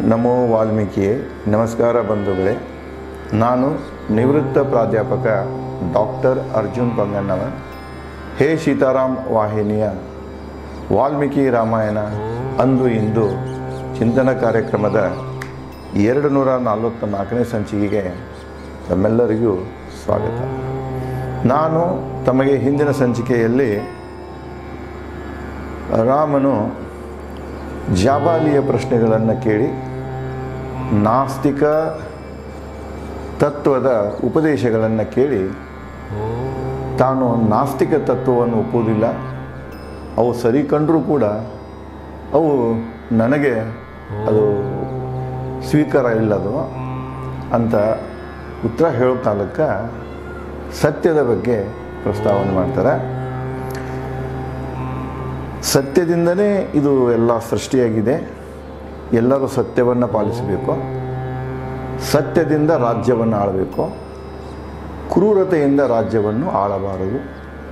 ನಮೋ ವಾಲ್ಮೀಕಿಯೇ ನಮಸ್ಕಾರ ಬಂಧುಗಳೇ ನಾನು ನಿವೃತ್ತ ಪ್ರಾಧ್ಯಾಪಕ ಡಾಕ್ಟರ್ ಅರ್ಜುನ್ ಬಂಗಣ್ಣವ ಹೇ ಸೀತಾರಾಮ್ ವಾಹಿನಿಯ ವಾಲ್ಮೀಕಿ ರಾಮಾಯಣ ಅಂದು ಇಂದು ಚಿಂತನ ಕಾರ್ಯಕ್ರಮದ ಎರಡು ನೂರ ನಲವತ್ತ ನಾಲ್ಕನೇ ಸಂಚಿಕೆಗೆ ತಮ್ಮೆಲ್ಲರಿಗೂ ಸ್ವಾಗತ ನಾನು ತಮಗೆ ಹಿಂದಿನ ಸಂಚಿಕೆಯಲ್ಲಿ ರಾಮನು ಜಾಬಾಲಿಯ ಪ್ರಶ್ನೆಗಳನ್ನು ಕೇಳಿ ನಾಸ್ತಿಕ ತತ್ವದ ಉಪದೇಶಗಳನ್ನು ಕೇಳಿ ತಾನು ನಾಸ್ತಿಕ ತತ್ವವನ್ನು ಒಪ್ಪುವುದಿಲ್ಲ ಅವು ಸರಿ ಕಂಡರೂ ಕೂಡ ಅವು ನನಗೆ ಅದು ಸ್ವೀಕಾರ ಇಲ್ಲದು ಅಂತ ಉತ್ತರ ಹೇಳೋ ಕಾಲಕ್ಕೆ ಸತ್ಯದ ಬಗ್ಗೆ ಪ್ರಸ್ತಾವನೆ ಮಾಡ್ತಾರೆ ಸತ್ಯದಿಂದಲೇ ಇದು ಎಲ್ಲ ಸೃಷ್ಟಿಯಾಗಿದೆ ಎಲ್ಲರೂ ಸತ್ಯವನ್ನು ಪಾಲಿಸಬೇಕು ಸತ್ಯದಿಂದ ರಾಜ್ಯವನ್ನು ಆಳಬೇಕು ಕ್ರೂರತೆಯಿಂದ ರಾಜ್ಯವನ್ನು ಆಳಬಾರದು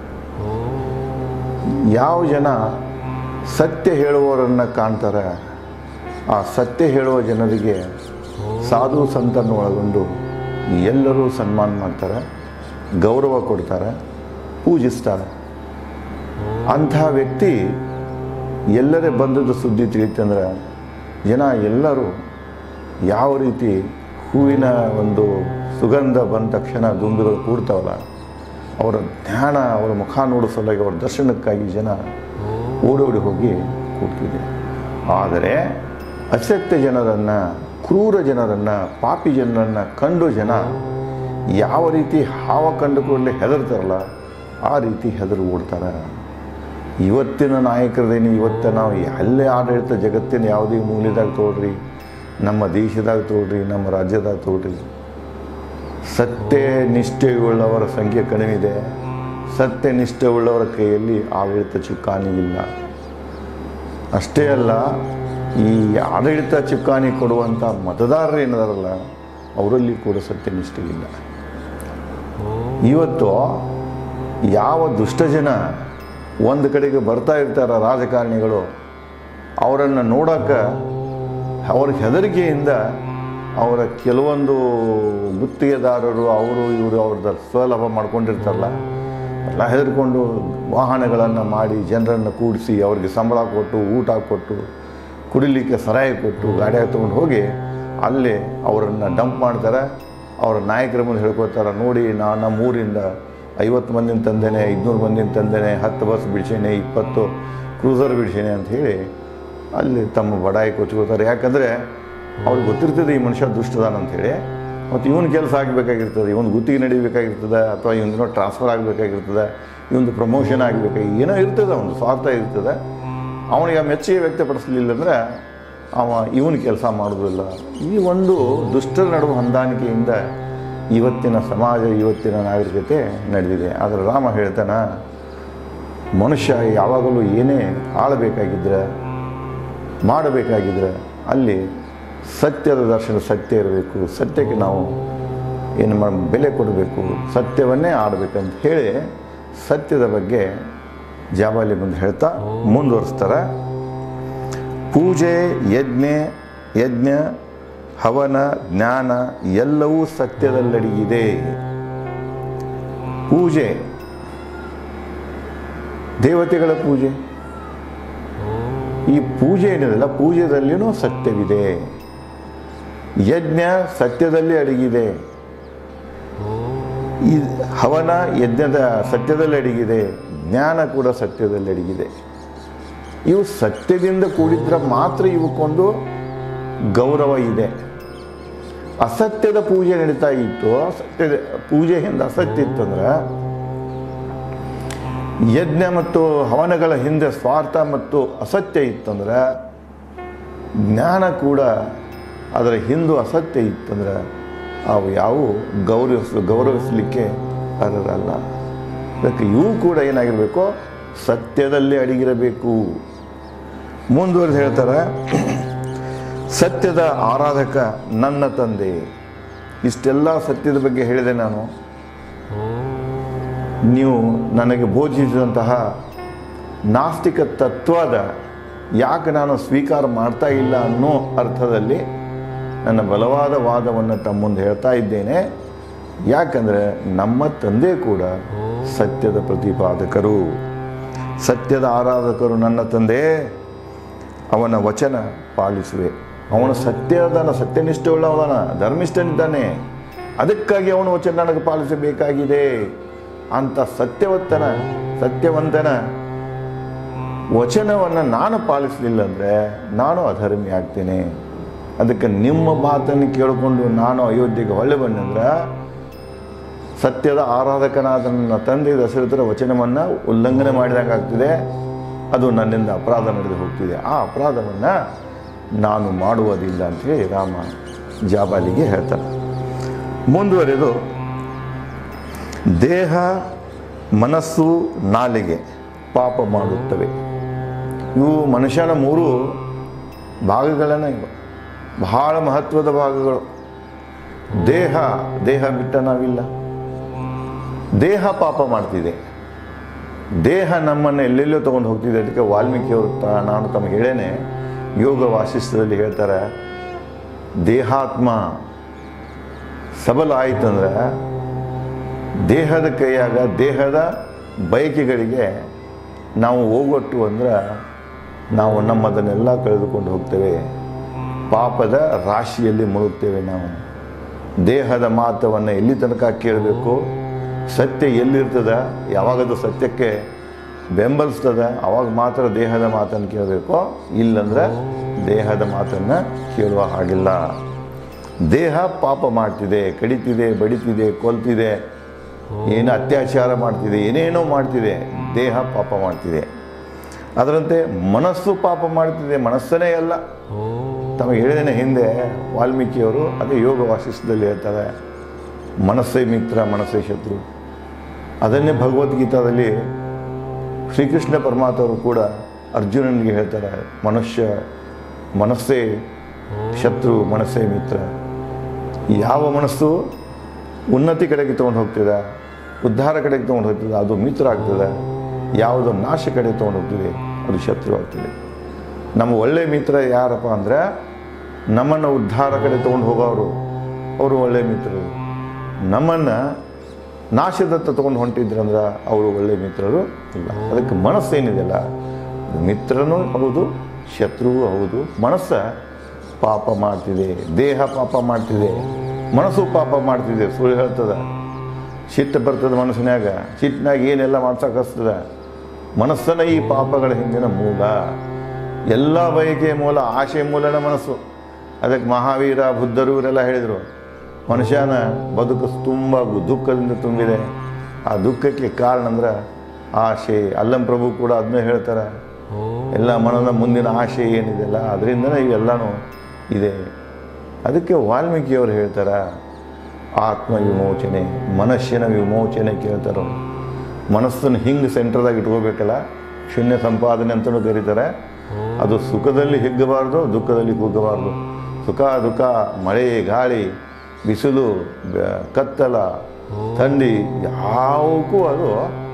ಯಾವ ಜನ ಸತ್ಯ ಹೇಳುವವರನ್ನು ಕಾಣ್ತಾರೆ ಆ ಸತ್ಯ ಹೇಳುವ ಜನರಿಗೆ ಸಾಧು ಸಂತನ್ನು ಒಳಗೊಂಡು ಎಲ್ಲರೂ ಸನ್ಮಾನ ಮಾಡ್ತಾರೆ ಗೌರವ ಕೊಡ್ತಾರೆ ಪೂಜಿಸ್ತಾರೆ ಅಂಥ ವ್ಯಕ್ತಿ ಎಲ್ಲರೇ ಬಂದದ್ದು ಸುದ್ದಿ ತಿಳಿತಂದ್ರೆ ಜನ ಎಲ್ಲರೂ ಯಾವ ರೀತಿ ಹೂವಿನ ಒಂದು ಸುಗಂಧ ಬಂದ ತಕ್ಷಣ ದುಂಬಿಗಳು ಕೂಡ್ತಾವಲ್ಲ ಅವರ ಧ್ಯಾನ ಅವರ ಮುಖ ನೋಡೋ ಸಲುವಾಗಿ ಅವರ ದರ್ಶನಕ್ಕಾಗಿ ಜನ ಓಡೋಡಿ ಹೋಗಿ ಕೂಡ್ತಿದೆ ಆದರೆ ಅಸತ್ಯ ಜನರನ್ನು ಕ್ರೂರ ಜನರನ್ನು ಪಾಪಿ ಜನರನ್ನು ಕಂಡು ಜನ ಯಾವ ರೀತಿ ಹಾವ ಕಂಡು ಕೂಡಲೇ ಹೆದರ್ತಾರಲ್ಲ ಆ ರೀತಿ ಹೆದರು ಓಡ್ತಾರೆ ಇವತ್ತಿನ ನಾಯಕರದೇನು ಇವತ್ತು ನಾವು ಎಲ್ಲೇ ಆಡಳಿತ ಜಗತ್ತಿನ ಯಾವುದೇ ಮೂಲೆದಾಗ ತೋಡ್ರಿ ನಮ್ಮ ದೇಶದಾಗ ತೋಡ್ರಿ ನಮ್ಮ ರಾಜ್ಯದಾಗ ತೋಡ್ರಿ ಸತ್ಯ ನಿಷ್ಠೆಯುಳ್ಳವರ ಸಂಖ್ಯೆ ಕಡಿಮೆ ಇದೆ ಸತ್ಯ ನಿಷ್ಠೆಯುಳ್ಳವರ ಕೈಯಲ್ಲಿ ಆಡಳಿತ ಚುಕ್ಕಾಣಿ ಇಲ್ಲ ಅಷ್ಟೇ ಅಲ್ಲ ಈ ಆಡಳಿತ ಚುಕ್ಕಾಣಿ ಕೊಡುವಂಥ ಮತದಾರರು ಏನಿದಾರಲ್ಲ ಅವರಲ್ಲಿ ಕೂಡ ಸತ್ಯನಿಷ್ಠೆ ಇಲ್ಲ ಇವತ್ತು ಯಾವ ದುಷ್ಟಜನ ಒಂದು ಕಡೆಗೆ ಬರ್ತಾ ಇರ್ತಾರ ರಾಜಕಾರಣಿಗಳು ಅವರನ್ನು ನೋಡೋಕೆ ಅವ್ರ ಹೆದರಿಕೆಯಿಂದ ಅವರ ಕೆಲವೊಂದು ಗುತ್ತಿಗೆದಾರರು ಅವರು ಇವರು ಅವ್ರದ್ದು ಸ್ವಲಾಭ ಮಾಡ್ಕೊಂಡಿರ್ತಾರಲ್ಲ ಎಲ್ಲ ಹೆದರ್ಕೊಂಡು ವಾಹನಗಳನ್ನು ಮಾಡಿ ಜನರನ್ನು ಕೂಡಿಸಿ ಅವ್ರಿಗೆ ಸಂಬಳ ಕೊಟ್ಟು ಊಟ ಕೊಟ್ಟು ಕುಡಿಲಿಕ್ಕೆ ಸರಾಯಿ ಕೊಟ್ಟು ಗಾಡಿಯಾಗ ತೊಗೊಂಡು ಹೋಗಿ ಅಲ್ಲಿ ಅವರನ್ನು ಡಂಪ್ ಮಾಡ್ತಾರೆ ಅವರ ನಾಯಕರ ಮುಂದೆ ಹೇಳ್ಕೊತಾರೆ ನೋಡಿ ನಾನು ನಮ್ಮ ಊರಿಂದ ಐವತ್ತು ಮಂದಿನ ತಂದೇನೆ ಐದುನೂರು ಮಂದಿನ ತಂದೇನೆ ಹತ್ತು ಬಸ್ ಬಿಡಿಸೇನೆ ಇಪ್ಪತ್ತು ಕ್ರೂಸರ್ ಬಿಡಿಸೇನೆ ಅಂತ ಹೇಳಿ ಅಲ್ಲಿ ತಮ್ಮ ಬಡಾಯಿ ಕೊಚ್ಕೋತಾರೆ ಯಾಕಂದರೆ ಅವ್ರಿಗೆ ಗೊತ್ತಿರ್ತದೆ ಈ ಮನುಷ್ಯ ದುಷ್ಟದಾನ ಅಂಥೇಳಿ ಮತ್ತು ಇವನ ಕೆಲಸ ಆಗಬೇಕಾಗಿರ್ತದೆ ಇವನು ಗುತ್ತಿಗೆ ನಡಿಬೇಕಾಗಿರ್ತದೆ ಅಥವಾ ಇವನು ಟ್ರಾನ್ಸ್ಫರ್ ಆಗಬೇಕಾಗಿರ್ತದೆ ಇವೊಂದು ಪ್ರಮೋಷನ್ ಆಗಬೇಕಾಗಿ ಏನೋ ಇರ್ತದೆ ಒಂದು ಸ್ವಾರ್ಥ ಇರ್ತದೆ ಅವನಿಗೆ ಆ ಮೆಚ್ಚುಗೆ ವ್ಯಕ್ತಪಡಿಸಲಿಲ್ಲ ಅಂದರೆ ಅವ ಇವನ ಕೆಲಸ ಮಾಡೋದಿಲ್ಲ ಈ ಒಂದು ದುಷ್ಟರ ನಡುವೆ ಹೊಂದಾಣಿಕೆಯಿಂದ ಇವತ್ತಿನ ಸಮಾಜ ಇವತ್ತಿನ ನಾಗರಿಕತೆ ನಡೆದಿದೆ ಆದರೆ ರಾಮ ಹೇಳ್ತಾನ ಮನುಷ್ಯ ಯಾವಾಗಲೂ ಏನೇ ಆಳಬೇಕಾಗಿದ್ರೆ ಮಾಡಬೇಕಾಗಿದ್ರೆ ಅಲ್ಲಿ ಸತ್ಯದ ದರ್ಶನ ಸತ್ಯ ಇರಬೇಕು ಸತ್ಯಕ್ಕೆ ನಾವು ಏನು ಮಾ ಬೆಲೆ ಕೊಡಬೇಕು ಸತ್ಯವನ್ನೇ ಆಡಬೇಕಂತ ಹೇಳಿ ಸತ್ಯದ ಬಗ್ಗೆ ಜಾಬಾಲಿ ಮುಂದೆ ಹೇಳ್ತಾ ಮುಂದುವರಿಸ್ತಾರೆ ಪೂಜೆ ಯಜ್ಞ ಯಜ್ಞ ಹವನ ಜ್ಞಾನ ಎಲ್ಲವೂ ಸತ್ಯದಲ್ಲಡಗಿದೆ ಪೂಜೆ ದೇವತೆಗಳ ಪೂಜೆ ಈ ಪೂಜೆ ಏನಿದೆಲ್ಲ ಪೂಜೆದಲ್ಲಿಯೂ ಸತ್ಯವಿದೆ ಯಜ್ಞ ಸತ್ಯದಲ್ಲಿ ಅಡಗಿದೆ ಈ ಹವನ ಯಜ್ಞದ ಸತ್ಯದಲ್ಲಿ ಅಡಗಿದೆ ಜ್ಞಾನ ಕೂಡ ಸತ್ಯದಲ್ಲಿ ಅಡಗಿದೆ ಇವು ಸತ್ಯದಿಂದ ಕೂಡಿದ್ರೆ ಮಾತ್ರ ಇವಕ್ಕೊಂದು ಗೌರವ ಇದೆ ಅಸತ್ಯದ ಪೂಜೆ ನಡೀತಾ ಇತ್ತು ಸತ್ಯದ ಪೂಜೆ ಹಿಂದೆ ಅಸತ್ಯ ಇತ್ತಂದ್ರೆ ಯಜ್ಞ ಮತ್ತು ಹವನಗಳ ಹಿಂದೆ ಸ್ವಾರ್ಥ ಮತ್ತು ಅಸತ್ಯ ಇತ್ತಂದ್ರೆ ಜ್ಞಾನ ಕೂಡ ಅದರ ಹಿಂದೂ ಅಸತ್ಯ ಇತ್ತಂದ್ರೆ ಅವು ಯಾವು ಗೌರವಿಸ್ ಗೌರವಿಸಲಿಕ್ಕೆ ಅರ್ಹರಲ್ಲ ಅದಕ್ಕೆ ಇವು ಕೂಡ ಏನಾಗಿರಬೇಕು ಸತ್ಯದಲ್ಲಿ ಅಡಗಿರಬೇಕು ಮುಂದುವರೆದು ಹೇಳ್ತಾರೆ ಸತ್ಯದ ಆರಾಧಕ ನನ್ನ ತಂದೆ ಇಷ್ಟೆಲ್ಲ ಸತ್ಯದ ಬಗ್ಗೆ ಹೇಳಿದೆ ನಾನು ನೀವು ನನಗೆ ಬೋಧಿಸಿದಂತಹ ನಾಸ್ತಿಕ ತತ್ವದ ಯಾಕೆ ನಾನು ಸ್ವೀಕಾರ ಮಾಡ್ತಾ ಇಲ್ಲ ಅನ್ನೋ ಅರ್ಥದಲ್ಲಿ ನನ್ನ ಬಲವಾದ ವಾದವನ್ನು ತಮ್ಮ ಮುಂದೆ ಹೇಳ್ತಾ ಇದ್ದೇನೆ ಯಾಕಂದರೆ ನಮ್ಮ ತಂದೆ ಕೂಡ ಸತ್ಯದ ಪ್ರತಿಪಾದಕರು ಸತ್ಯದ ಆರಾಧಕರು ನನ್ನ ತಂದೆ ಅವನ ವಚನ ಪಾಲಿಸುವೆ ಅವನು ಸತ್ಯದನ ಸತ್ಯನಿಷ್ಠವುಳ್ಳವನ ಧರ್ಮಿಷ್ಠನಿದ್ದಾನೆ ಅದಕ್ಕಾಗಿ ಅವನ ವಚನ ನನಗೆ ಪಾಲಿಸಬೇಕಾಗಿದೆ ಅಂತ ಸತ್ಯವತ್ತನ ಸತ್ಯವಂತನ ವಚನವನ್ನು ನಾನು ಪಾಲಿಸಲಿಲ್ಲ ಅಂದರೆ ನಾನು ಅಧರ್ಮಿ ಆಗ್ತೇನೆ ಅದಕ್ಕೆ ನಿಮ್ಮ ಮಾತನ್ನು ಕೇಳಿಕೊಂಡು ನಾನು ಅಯೋಧ್ಯೆಗೆ ಹೊಳ್ಳೆ ಬಂದಂದ್ರೆ ಸತ್ಯದ ಆರಾಧಕನಾದ ನನ್ನ ತಂದೆ ದಶರಥರ ವಚನವನ್ನು ಉಲ್ಲಂಘನೆ ಮಾಡಿದಂಗೆ ಆಗ್ತಿದೆ ಅದು ನನ್ನಿಂದ ಅಪರಾಧ ನಡೆದು ಹೋಗ್ತಿದೆ ಆ ಅಪರಾಧವನ್ನು ನಾನು ಮಾಡುವುದಿಲ್ಲ ಅಂತೇಳಿ ರಾಮ ಜಾಬಾಲಿಗೆ ಹೇಳ್ತಾರೆ ಮುಂದುವರೆದು ದೇಹ ಮನಸ್ಸು ನಾಲಿಗೆ ಪಾಪ ಮಾಡುತ್ತವೆ ಇವು ಮನುಷ್ಯನ ಮೂರು ಭಾಗಗಳನ್ನ ಇವು ಬಹಳ ಮಹತ್ವದ ಭಾಗಗಳು ದೇಹ ದೇಹ ಬಿಟ್ಟ ನಾವಿಲ್ಲ ದೇಹ ಪಾಪ ಮಾಡ್ತಿದೆ ದೇಹ ನಮ್ಮನ್ನು ಎಲ್ಲೆಲ್ಲೋ ತೊಗೊಂಡು ಹೋಗ್ತಿದೆ ಅದಕ್ಕೆ ವಾಲ್ಮೀಕಿಯವರು ತ ನಾನು ತಮಗೆ ಹೇಳೇನೆ ಯೋಗ ವಾಸಿಷ್ಠದಲ್ಲಿ ಹೇಳ್ತಾರೆ ದೇಹಾತ್ಮ ಸಬಲ ಆಯ್ತಂದ್ರೆ ದೇಹದ ಕೈಯಾಗ ದೇಹದ ಬಯಕೆಗಳಿಗೆ ನಾವು ಹೋಗೊಟ್ಟು ಅಂದ್ರೆ ನಾವು ನಮ್ಮದನ್ನೆಲ್ಲ ಕಳೆದುಕೊಂಡು ಹೋಗ್ತೇವೆ ಪಾಪದ ರಾಶಿಯಲ್ಲಿ ಮುಳುಗ್ತೇವೆ ನಾವು ದೇಹದ ಮಾತವನ್ನು ಎಲ್ಲಿ ತನಕ ಕೇಳಬೇಕು ಸತ್ಯ ಎಲ್ಲಿರ್ತದ ಯಾವಾಗದು ಸತ್ಯಕ್ಕೆ ಬೆಂಬಲಿಸ್ತದ ಅವಾಗ ಮಾತ್ರ ದೇಹದ ಮಾತನ್ನು ಕೇಳಬೇಕು ಇಲ್ಲಂದ್ರೆ ದೇಹದ ಮಾತನ್ನು ಕೇಳುವ ಹಾಗಿಲ್ಲ ದೇಹ ಪಾಪ ಮಾಡ್ತಿದೆ ಕಡಿತಿದೆ ಬಡಿತಿದೆ ಕೊಲ್ತಿದೆ ಏನು ಅತ್ಯಾಚಾರ ಮಾಡ್ತಿದೆ ಏನೇನೋ ಮಾಡ್ತಿದೆ ದೇಹ ಪಾಪ ಮಾಡ್ತಿದೆ ಅದರಂತೆ ಮನಸ್ಸು ಪಾಪ ಮಾಡ್ತಿದೆ ಮನಸ್ಸನೇ ಅಲ್ಲ ತಮಗೆ ಹೇಳಿದ್ದೇನೆ ಹಿಂದೆ ವಾಲ್ಮೀಕಿಯವರು ಅದೇ ಯೋಗ ವಾಸಿಷ್ಠದಲ್ಲಿ ಹೇಳ್ತಾರೆ ಮನಸ್ಸೇ ಮಿತ್ರ ಮನಸ್ಸೇ ಶತ್ರು ಅದನ್ನೇ ಭಗವದ್ಗೀತಾದಲ್ಲಿ ಶ್ರೀಕೃಷ್ಣ ಪರಮಾತ್ಮರು ಕೂಡ ಅರ್ಜುನನಿಗೆ ಹೇಳ್ತಾರೆ ಮನುಷ್ಯ ಮನಸ್ಸೇ ಶತ್ರು ಮನಸ್ಸೇ ಮಿತ್ರ ಯಾವ ಮನಸ್ಸು ಉನ್ನತಿ ಕಡೆಗೆ ತೊಗೊಂಡು ಹೋಗ್ತದೆ ಉದ್ಧಾರ ಕಡೆಗೆ ತೊಗೊಂಡು ಹೋಗ್ತದೆ ಅದು ಮಿತ್ರ ಆಗ್ತದೆ ಯಾವುದೋ ನಾಶ ಕಡೆ ತೊಗೊಂಡು ಹೋಗ್ತಿದೆ ಅದು ಶತ್ರು ಆಗ್ತದೆ ನಮ್ಮ ಒಳ್ಳೆ ಮಿತ್ರ ಯಾರಪ್ಪ ಅಂದರೆ ನಮ್ಮನ್ನು ಉದ್ಧಾರ ಕಡೆ ತೊಗೊಂಡು ಹೋಗೋರು ಅವರು ಒಳ್ಳೆ ಮಿತ್ರರು ನಮ್ಮನ್ನು ನಾಶದತ್ತ ತೊಗೊಂಡು ಹೊಂಟಿದ್ರಂದ್ರೆ ಅವರು ಒಳ್ಳೆ ಮಿತ್ರರು ಇಲ್ಲ ಅದಕ್ಕೆ ಮನಸ್ಸೇನಿದೆಯಲ್ಲ ಅದು ಮಿತ್ರನೂ ಹೌದು ಶತ್ರುವೂ ಹೌದು ಮನಸ್ಸ ಪಾಪ ಮಾಡ್ತಿದೆ ದೇಹ ಪಾಪ ಮಾಡ್ತಿದೆ ಮನಸ್ಸು ಪಾಪ ಮಾಡ್ತಿದೆ ಸುಳ್ಳು ಹೇಳ್ತದೆ ಸಿಟ್ಟು ಬರ್ತದೆ ಮನಸ್ಸಿನಾಗ ಸಿಟ್ಟಿನಾಗ ಏನೆಲ್ಲ ಮಾಡ್ಸಕ್ಕೆ ಹಸ್ತದ ಮನಸ್ಸನ್ನ ಈ ಪಾಪಗಳ ಹಿಂದಿನ ಮೂಲ ಎಲ್ಲ ಬಯಕೆಯ ಮೂಲ ಆಶೆ ಮೂಲನ ಮನಸ್ಸು ಅದಕ್ಕೆ ಮಹಾವೀರ ಬುದ್ಧರು ಇವರೆಲ್ಲ ಹೇಳಿದರು ಮನುಷ್ಯನ ಬದುಕು ತುಂಬ ದುಃಖದಿಂದ ತುಂಬಿದೆ ಆ ದುಃಖಕ್ಕೆ ಕಾರಣ ಅಂದ್ರೆ ಆಶೆ ಅಲ್ಲಂ ಪ್ರಭು ಕೂಡ ಅದನ್ನೇ ಹೇಳ್ತಾರೆ ಎಲ್ಲ ಮನದ ಮುಂದಿನ ಆಶೆ ಏನಿದೆಯಲ್ಲ ಅದರಿಂದನೇ ಇವೆಲ್ಲನೂ ಇದೆ ಅದಕ್ಕೆ ವಾಲ್ಮೀಕಿಯವರು ಹೇಳ್ತಾರೆ ಆತ್ಮ ವಿಮೋಚನೆ ಮನಸ್ಸಿನ ವಿಮೋಚನೆ ಕೇಳ್ತಾರೆ ಅವ್ರು. ಮನಸ್ಸನ್ನು ಹಿಂಗೆ ಸೆಂಟ್ರದಾಗ ಇಟ್ಕೋಬೇಕಲ್ಲ ಶೂನ್ಯ ಸಂಪಾದನೆ ಅಂತಲೂ ಕರೀತಾರೆ ಅದು ಸುಖದಲ್ಲಿ ಹಿಗ್ಗಬಾರ್ದು ದುಃಖದಲ್ಲಿ ಕುಗ್ಗಬಾರ್ದು ಸುಖ ದುಃಖ ಮಳೆ ಗಾಳಿ ಬಿಸಿಲು ಬ- ಕತ್ತಲ ಥಂಡಿ ಯಾವಕ್ಕೂ ಅದು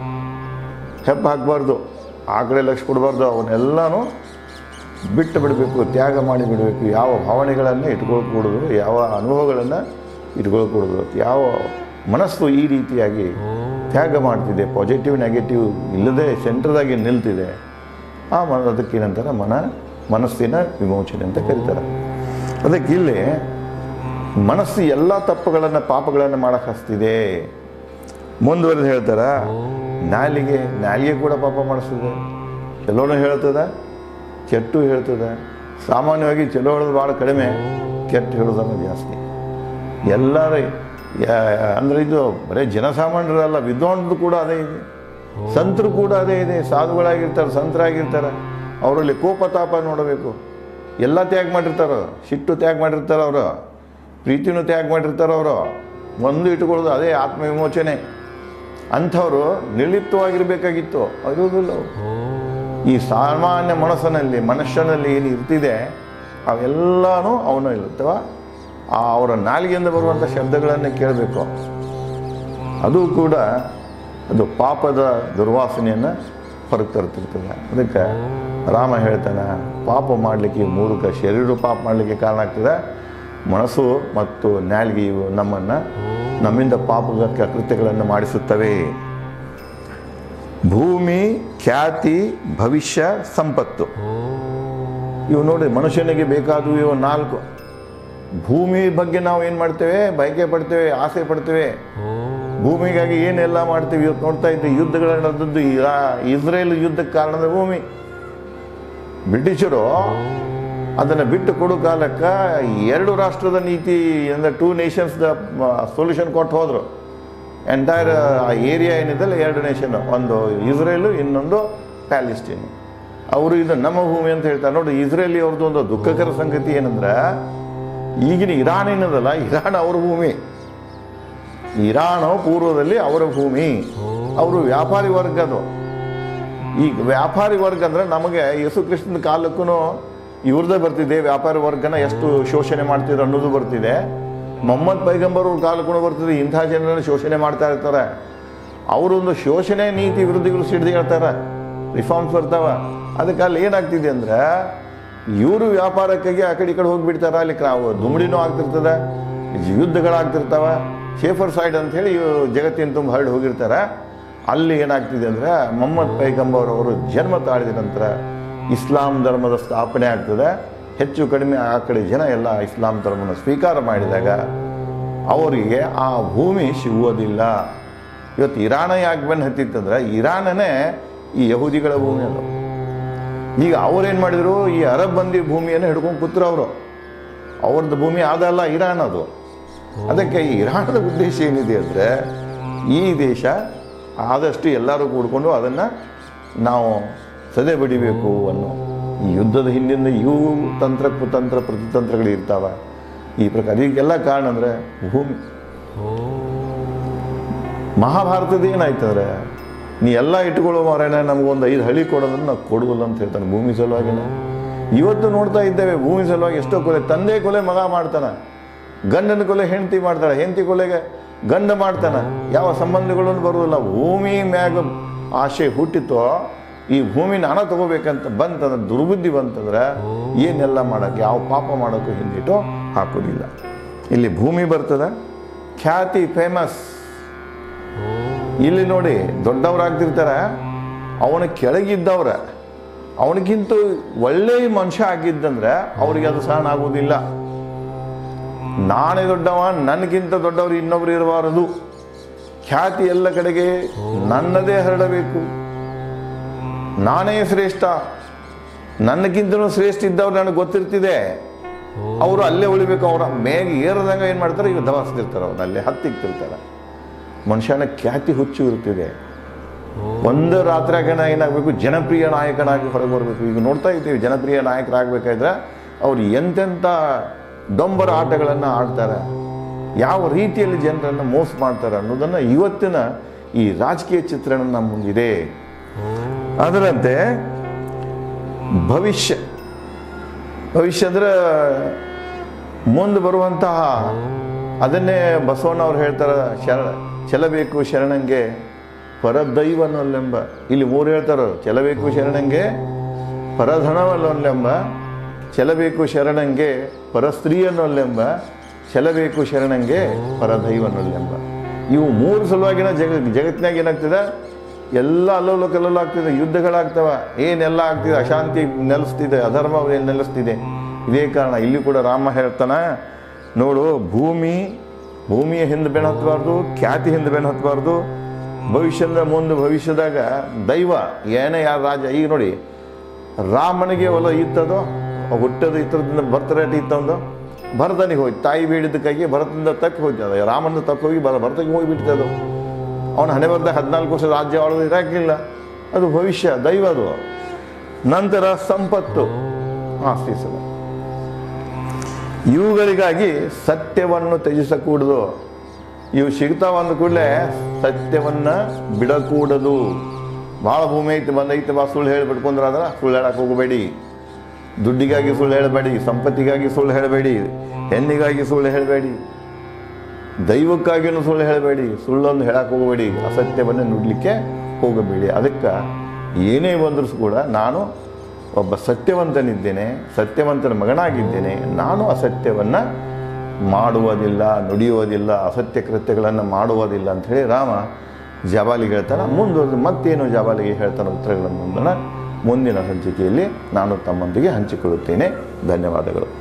ಹೆಪ್ಪ ಹಾಕಬಾರ್ದು ಆ ಕಡೆ ಲಕ್ಷ ಕೊಡಬಾರ್ದು ಅವನ್ನೆಲ್ಲನೂ ಬಿಟ್ಟು ಬಿಡಬೇಕು ತ್ಯಾಗ ಮಾಡಿ ಬಿಡಬೇಕು ಯಾವ ಭಾವನೆಗಳನ್ನು ಇಟ್ಕೊಳ್ಕೂಡದು ಯಾವ ಅನುಭವಗಳನ್ನು ಇಟ್ಕೊಳ್ಕೂಡದು ಯಾವ ಮನಸ್ಸು ಈ ರೀತಿಯಾಗಿ ತ್ಯಾಗ ಮಾಡ್ತಿದೆ ಪಾಸಿಟಿವ್ ನೆಗೆಟಿವ್ ಇಲ್ಲದೆ ಸೆಂಟ್ರದಾಗಿ ನಿಲ್ತಿದೆ ಆ ಮನ ಅದಕ್ಕೇನಂತಾರೆ ಮನ ಮನಸ್ಸಿನ ವಿಮೋಚನೆ ಅಂತ ಕರೀತಾರೆ ಅದಕ್ಕೆ ಇಲ್ಲಿ ಮನಸ್ಸು ಎಲ್ಲ ತಪ್ಪುಗಳನ್ನು ಪಾಪಗಳನ್ನು ಮಾಡಕ್ಕೆ ಹಸ್ತಿದೆ ಮುಂದುವರೆದು ಹೇಳ್ತಾರ ನಾಲಿಗೆ ನಾಲಿಗೆ ಕೂಡ ಪಾಪ ಮಾಡಿಸ್ತದೆ ಚಲೋನು ಹೇಳ್ತದ ಕೆಟ್ಟು ಹೇಳ್ತದ ಸಾಮಾನ್ಯವಾಗಿ ಚಲೋ ಹೇಳೋದು ಭಾಳ ಕಡಿಮೆ ಕೆಟ್ಟ ಹೇಳೋದನ್ನು ಜಾಸ್ತಿ ಎಲ್ಲರ ಅಂದರೆ ಇದು ಬರೀ ಜನಸಾಮಾನ್ಯರಲ್ಲ ವಿದ್ವಾಂಸರು ಕೂಡ ಅದೇ ಇದೆ ಸಂತರು ಕೂಡ ಅದೇ ಇದೆ ಸಾಧುಗಳಾಗಿರ್ತಾರೆ ಸಂತರಾಗಿರ್ತಾರೆ ಅವರಲ್ಲಿ ಕೋಪತಾಪ ನೋಡಬೇಕು ಎಲ್ಲ ತ್ಯಾಗ ಮಾಡಿರ್ತಾರೋ ಸಿಟ್ಟು ತ್ಯಾಗ ಮಾಡಿರ್ತಾರೆ ಅವರು ಪ್ರೀತಿನೂ ತ್ಯಾಗ ಮಾಡಿರ್ತಾರೆ ಅವರು ಒಂದು ಇಟ್ಕೊಳ್ಳೋದು ಅದೇ ಆತ್ಮವಿಮೋಚನೆ ಅಂಥವರು ನಿರ್ಲಿಪ್ತವಾಗಿರಬೇಕಾಗಿತ್ತು ಇರುವುದಿಲ್ಲ ಅವ್ರು. ಈ ಸಾಮಾನ್ಯ ಮನಸ್ಸಿನಲ್ಲಿ ಮನುಷ್ಯನಲ್ಲಿ ಏನು ಇರ್ತಿದೆ ಅವೆಲ್ಲನೂ ಅವನು ಇರುತ್ತವ ಆ ಅವರ ನಾಲಿಗೆಯಿಂದ ಬರುವಂಥ ಶಬ್ದಗಳನ್ನು ಕೇಳಬೇಕು ಅದು ಕೂಡ ಅದು ಪಾಪದ ದುರ್ವಾಸನೆಯನ್ನು ಹೊರಗೆ ತರ್ತಿರ್ತದೆ ಅದಕ್ಕೆ ರಾಮ ಹೇಳ್ತಾನೆ ಪಾಪ ಮಾಡಲಿಕ್ಕೆ ಮೂರುಕ ಶರೀರ ಪಾಪ ಮಾಡಲಿಕ್ಕೆ ಕಾರಣ ಆಗ್ತದೆ ಮನಸ್ಸು ಮತ್ತು ನಾಲ್ಗೆಯು ನಮ್ಮನ್ನು ನಮ್ಮಿಂದ ಪಾಪದ ಕೃತ್ಯಗಳನ್ನು ಮಾಡಿಸುತ್ತವೆ ಭೂಮಿ ಖ್ಯಾತಿ ಭವಿಷ್ಯ ಸಂಪತ್ತು ಇವು ನೋಡಿ ಮನುಷ್ಯನಿಗೆ ಬೇಕಾದವು ಇವು ನಾಲ್ಕು ಭೂಮಿ ಬಗ್ಗೆ ನಾವು ಏನು ಮಾಡ್ತೇವೆ ಬಯಕೆ ಪಡ್ತೇವೆ ಆಸೆ ಪಡ್ತೇವೆ ಭೂಮಿಗಾಗಿ ಏನೆಲ್ಲ ಮಾಡ್ತೀವಿ ಇವತ್ತು ನೋಡ್ತಾ ಇದ್ದೀವಿ ಯುದ್ಧಗಳ ನಡೆದದ್ದು ಇರಾ ಇಸ್ರೇಲ್ ಯುದ್ಧಕ್ಕೆ ಕಾರಣದ ಭೂಮಿ ಬ್ರಿಟಿಷರು ಅದನ್ನು ಬಿಟ್ಟು ಕೊಡೋ ಕಾಲಕ್ಕೆ ಎರಡು ರಾಷ್ಟ್ರದ ನೀತಿ ಅಂದರೆ ಟೂ ನೇಷನ್ಸ್ ದ ಸೊಲ್ಯೂಷನ್ ಕೊಟ್ಟು ಹೋದರು ಎಂಟೈರ್ ಆ ಏರಿಯಾ ಏನಿದೆಲ್ಲ ಎರಡು ನೇಷನ್ ಒಂದು ಇಸ್ರೇಲು ಇನ್ನೊಂದು ಪ್ಯಾಲಿಸ್ಟೀನ್ ಅವರು ಇದು ನಮ್ಮ ಭೂಮಿ ಅಂತ ಹೇಳ್ತಾರೆ ನೋಡಿ ಇಸ್ರೇಲಿ ಅವ್ರದ್ದು ಒಂದು ದುಃಖಕರ ಸಂಗತಿ ಏನಂದ್ರೆ ಈಗಿನ ಇರಾನ್ ಏನದಲ್ಲ ಇರಾನ್ ಅವ್ರ ಭೂಮಿ ಇರಾನ್ ಪೂರ್ವದಲ್ಲಿ ಅವರ ಭೂಮಿ ಅವರು ವ್ಯಾಪಾರಿ ವರ್ಗ ಅದು ಈಗ ವ್ಯಾಪಾರಿ ವರ್ಗ ಅಂದ್ರೆ ನಮಗೆ ಯೇಸು ಕೃಷ್ಣನ ಕಾಲಕ್ಕೂ ಇವ್ರದ್ದೇ ಬರ್ತಿದೆ ವ್ಯಾಪಾರಿ ವರ್ಗನ ಎಷ್ಟು ಶೋಷಣೆ ಮಾಡ್ತಿದ್ರು ಅನ್ನೋದು ಬರ್ತಿದೆ ಮೊಹಮ್ಮದ್ ಪೈಗಂಬರ್ ಅವ್ರ ಕಾಲಕ್ಕೂ ಬರ್ತಿದೆ ಇಂಥ ಜನರನ್ನು ಶೋಷಣೆ ಮಾಡ್ತಾ ಇರ್ತಾರೆ ಅವರೊಂದು ಶೋಷಣೆ ನೀತಿ ವಿರುದ್ಧಗಳು ಸಿಡ್ದು ಹೇಳ್ತಾರೆ ರಿಫಾರ್ಮ್ಸ್ ಬರ್ತಾವ ಅದಕ್ಕೆ ಅಲ್ಲಿ ಏನಾಗ್ತಿದೆ ಅಂದ್ರೆ ಇವರು ವ್ಯಾಪಾರಕ್ಕಾಗಿ ಆ ಕಡೆ ಈ ಕಡೆ ಹೋಗಿಬಿಡ್ತಾರ ಅಲ್ಲಿ ಕ್ರಾವ್ ದುಮ್ಡಿನೂ ಆಗ್ತಿರ್ತದೆ ಯುದ್ಧಗಳಾಗ್ತಿರ್ತಾವ ಶೇಫರ್ ಸೈಡ್ ಅಂತ ಹೇಳಿ ಇವು ಜಗತ್ತಿನ ತುಂಬ ಹರಡಿ ಹೋಗಿರ್ತಾರೆ ಅಲ್ಲಿ ಏನಾಗ್ತಿದೆ ಅಂದ್ರೆ ಮೊಹಮ್ಮದ್ ಪೈಗಂಬರ್ ಅವರು ಜನ್ಮ ತಾಳಿದ ನಂತರ ಇಸ್ಲಾಂ ಧರ್ಮದ ಸ್ಥಾಪನೆ ಆಗ್ತದೆ ಹೆಚ್ಚು ಕಡಿಮೆ ಆ ಕಡೆ ಜನ ಎಲ್ಲ ಇಸ್ಲಾಂ ಧರ್ಮನ ಸ್ವೀಕಾರ ಮಾಡಿದಾಗ ಅವರಿಗೆ ಆ ಭೂಮಿ ಸಿಗುವುದಿಲ್ಲ ಇವತ್ತು ಇರಾನ ಯಾಕೆ ಬೆನ್ನು ಹತ್ತಿತ್ತಂದ್ರೆ ಇರಾನನೇ ಈ ಯಹೂದಿಗಳ ಭೂಮಿ ಅದು ಈಗ ಅವ್ರೇನು ಮಾಡಿದ್ರು ಈ ಅರಬ್ ಬಂದಿ ಭೂಮಿಯನ್ನು ಹಿಡ್ಕೊಂಡು ಕೂತ್ರು ಅವರು ಅವ್ರದ್ದು ಭೂಮಿ ಅದಲ್ಲ ಇರಾನ್ ಅದು ಅದಕ್ಕೆ ಈ ಇರಾನದ ಉದ್ದೇಶ ಏನಿದೆ ಅಂದರೆ ಈ ದೇಶ ಆದಷ್ಟು ಎಲ್ಲರೂ ಕೂಡ್ಕೊಂಡು ಅದನ್ನು ನಾವು ಸದೆ ಬಡಿಬೇಕು ಅನ್ನೋ ಈ ಯುದ್ಧದ ಹಿಂದಿನ ಇವು ತಂತ್ರ ಕುತಂತ್ರ ಪ್ರತಿತಂತ್ರಗಳು ಇರ್ತಾವ ಈ ಪ್ರಕಾರ ಈಗೆಲ್ಲ ಕಾರಣ ಅಂದರೆ ಭೂಮಿ ಮಹಾಭಾರತದ ಏನಾಯ್ತಂದ್ರೆ ನೀ ಎಲ್ಲ ಇಟ್ಕೊಳ್ಳೋ ಮಾರೇನ ನಮಗೊಂದು ಐದು ಹಳಿ ಕೊಡೋದನ್ನ ನಾವು ಕೊಡುವುದಿಲ್ಲ ಅಂತ ಹೇಳ್ತಾನೆ ಭೂಮಿ ಸಲುವಾಗಿನೇ ಇವತ್ತು ನೋಡ್ತಾ ಇದ್ದೇವೆ ಭೂಮಿ ಸಲುವಾಗಿ ಎಷ್ಟೋ ಕೊಲೆ ತಂದೆ ಕೊಲೆ ಮಗ ಮಾಡ್ತಾನೆ ಗಂಡನ ಕೊಲೆ ಹೆಂಡತಿ ಮಾಡ್ತಾಳೆ ಹೆಂಡತಿ ಕೊಲೆಗೆ ಗಂಡ ಮಾಡ್ತಾನೆ ಯಾವ ಸಂಬಂಧಗಳನ್ನು ಬರುವುದಿಲ್ಲ ಭೂಮಿ ಮ್ಯಾಗ ಆಶೆ ಹುಟ್ಟಿತೋ ಈ ಭೂಮಿ ನಾನ ತಗೋಬೇಕಂತ ಬಂತಂದ್ರೆ ದುರ್ಬುದ್ಧಿ ಬಂತಂದ್ರೆ ಏನೆಲ್ಲ ಮಾಡೋಕ್ಕೆ ಯಾವ ಪಾಪ ಮಾಡೋಕ್ಕೂ ಹಿಂದಿಟ್ಟು ಹಾಕೋದಿಲ್ಲ ಇಲ್ಲಿ ಭೂಮಿ ಬರ್ತದೆ ಖ್ಯಾತಿ ಫೇಮಸ್ ಇಲ್ಲಿ ನೋಡಿ ದೊಡ್ಡವರಾಗ್ತಿರ್ತಾರೆ ಅವನ ಕೆಳಗಿದ್ದವ್ರ ಅವನಿಗಿಂತ ಒಳ್ಳೆಯ ಮನುಷ್ಯ ಆಗಿದ್ದಂದ್ರೆ ಅವ್ರಿಗೆ ಅದು ಸಹನ ಆಗುವುದಿಲ್ಲ ನಾನೇ ದೊಡ್ಡವ ನನಗಿಂತ ದೊಡ್ಡವರು ಇನ್ನೊಬ್ರು ಇರಬಾರದು ಖ್ಯಾತಿ ಎಲ್ಲ ಕಡೆಗೆ ನನ್ನದೇ ಹರಡಬೇಕು ನಾನೇ ಶ್ರೇಷ್ಠ ನನಗಿಂತನೂ ಶ್ರೇಷ್ಠ ಇದ್ದವ್ರು ನನಗೆ ಗೊತ್ತಿರ್ತಿದೆ ಅವರು ಅಲ್ಲೇ ಉಳಿಬೇಕು ಅವರ ಮೇಗೆ ಏರದಂಗ ಏನು ಮಾಡ್ತಾರೆ ಈಗ ದವಾಸ್ತಿರ್ತಾರೆ ಅವ್ರು ಅಲ್ಲೇ ಹತ್ತಿಕ್ತಿರ್ತಾರೆ ಮನುಷ್ಯನ ಖ್ಯಾತಿ ಹುಚ್ಚು ಇರ್ತಿದೆ ಒಂದು ರಾತ್ರಿಯಾಗ ಏನಾಗಬೇಕು ಜನಪ್ರಿಯ ನಾಯಕನಾಗಿ ಹೊರಗೆ ಬರಬೇಕು ಈಗ ನೋಡ್ತಾ ಇದ್ದೀವಿ ಜನಪ್ರಿಯ ನಾಯಕರಾಗಬೇಕಾದ್ರೆ ಅವ್ರು ಎಂತೆಂಥ ಡೊಂಬರ ಆಟಗಳನ್ನು ಆಡ್ತಾರೆ ಯಾವ ರೀತಿಯಲ್ಲಿ ಜನರನ್ನು ಮೋಸ ಮಾಡ್ತಾರೆ ಅನ್ನೋದನ್ನು ಇವತ್ತಿನ ಈ ರಾಜಕೀಯ ಚಿತ್ರಣ ನಮ್ಮ ಮುಂದಿದೆ ಅದರಂತೆ ಭವಿಷ್ಯ ಭವಿಷ್ಯ ಅಂದ್ರೆ ಮುಂದೆ ಬರುವಂತಹ ಅದನ್ನೇ ಬಸವಣ್ಣವ್ರು ಹೇಳ್ತಾರೆ ಶರಣ ಚೆಲ್ಲಬೇಕು ಶರಣಂಗೆ ಪರದೈವನಲ್ಲೆಂಬ ಇಲ್ಲಿ ಮೂರು ಹೇಳ್ತಾರೆ ಚೆಲ್ಲಬೇಕು ಶರಣಂಗೆ ಪರಧನವಲ್ಲೊಲ್ಲೆಂಬ ಚೆಲ್ಲಬೇಕು ಶರಣಂಗೆ ಪರಸ್ತ್ರೀಯನ್ನೊಲ್ಲೆಂಬ ಚೆಲ್ಲಬೇಕು ಶರಣಂಗೆ ಪರದೈವನೊಲ್ಲೆಂಬ ಇವು ಮೂರು ಸಲುವಾಗಿನ ಜಗ ಜಗತ್ತಿನಾಗ ಏನಾಗ್ತದೆ ಎಲ್ಲ ಅಲ್ಲೋಲ ಕಲ್ಲೋಲ ಆಗ್ತಿದೆ ಯುದ್ಧಗಳಾಗ್ತವ ಏನೆಲ್ಲ ಆಗ್ತಿದೆ ಅಶಾಂತಿ ನೆಲೆಸ್ತಿದೆ ಅಧರ್ಮ ಏನ್ ನೆಲೆಸ್ತಿದೆ ಇದೇ ಕಾರಣ ಇಲ್ಲಿ ಕೂಡ ರಾಮ ಹೇಳ್ತಾನ ನೋಡು ಭೂಮಿ ಭೂಮಿಯ ಹಿಂದೆ ಬೆನ್ನು ಹತ್ತಬಾರ್ದು ಖ್ಯಾತಿ ಹಿಂದೆ ಬೆನ್ನು ಹತ್ತಬಾರ್ದು ಭವಿಷ್ಯದ ಮುಂದೆ ಭವಿಷ್ಯದಾಗ ದೈವ ಏನೇ ಯಾರ ರಾಜ ಈಗ ನೋಡಿ ರಾಮನಿಗೆ ಹೊಲ ಇತ್ತದೋ ಹುಟ್ಟದ ಇತ್ತರದಿಂದ ಭರ್ತರೇಟ್ ಇತ್ತಂದು ಭರತನಿಗೆ ಹೋಯ್ತು ತಾಯಿ ಬೇಡಿದ್ದಕ್ಕಾಗಿ ಭರತದಿಂದ ತಪ್ಪಿ ಹೋಯ್ತದ ರಾಮನ ತಪ್ಪಿ ಹೋಗಿ ಭರ ಭರತಕ್ಕೆ ಹೋಗಿಬಿಡ್ತದು ಅವನ ಹಣೆ ಬರ್ದ ಹದಿನಾಲ್ಕು ವರ್ಷ ರಾಜ್ಯ ಆಳೋದು ಇರಾಕಿಲ್ಲ ಅದು ಭವಿಷ್ಯ ದೈವ ಅದು ನಂತರ ಸಂಪತ್ತು ಆಸ್ತಿ ಸಲ ಇವುಗಳಿಗಾಗಿ ಸತ್ಯವನ್ನು ತ್ಯಜಿಸಕೂಡದು ಇವು ಸಿಗ್ತಾವ ಅಂದ ಕೂಡಲೇ ಸತ್ಯವನ್ನ ಬಿಡಕೂಡದು ಭಾಳ ಭೂಮಿ ಐತಿ ಬಂದೈತೆ ಬಾ ಸುಳ್ಳು ಹೇಳಿ ಬಿಟ್ಕೊಂಡ್ರಾದ್ರೆ ಸುಳ್ಳು ಹೇಳಕ್ಕೆ ಹೋಗಬೇಡಿ ದುಡ್ಡಿಗಾಗಿ ಸುಳ್ಳು ಹೇಳಬೇಡಿ ಸಂಪತ್ತಿಗಾಗಿ ಸುಳ್ಳು ಹೇಳಬೇಡಿ ಹೆಣ್ಣಿಗಾಗಿ ಸುಳ್ಳು ಹೇಳಬೇಡಿ ದೈವಕ್ಕಾಗಿನೂ ಸುಳ್ಳು ಹೇಳಬೇಡಿ ಸುಳ್ಳೊಂದು ಹೇಳಕ್ಕೆ ಹೋಗಬೇಡಿ ಅಸತ್ಯವನ್ನು ನುಡ್ಲಿಕ್ಕೆ ಹೋಗಬೇಡಿ ಅದಕ್ಕೆ ಏನೇ ಬಂದರೂ ಕೂಡ ನಾನು ಒಬ್ಬ ಸತ್ಯವಂತನಿದ್ದೇನೆ ಸತ್ಯವಂತನ ಮಗನಾಗಿದ್ದೇನೆ ನಾನು ಅಸತ್ಯವನ್ನು ಮಾಡುವುದಿಲ್ಲ ನುಡಿಯುವುದಿಲ್ಲ ಅಸತ್ಯ ಕೃತ್ಯಗಳನ್ನು ಮಾಡುವುದಿಲ್ಲ ಅಂಥೇಳಿ ರಾಮ ಜವಾಲಿಗೆ ಹೇಳ್ತಾನೆ ಮುಂದುವರೆದು ಮತ್ತೇನು ಜವಾಲಿಗೆ ಹೇಳ್ತಾನೆ ಉತ್ತರಗಳನ್ನು ಮುಂದಿನ ಸಂಚಿಕೆಯಲ್ಲಿ ನಾನು ತಮ್ಮೊಂದಿಗೆ ಹಂಚಿಕೊಳ್ಳುತ್ತೇನೆ ಧನ್ಯವಾದಗಳು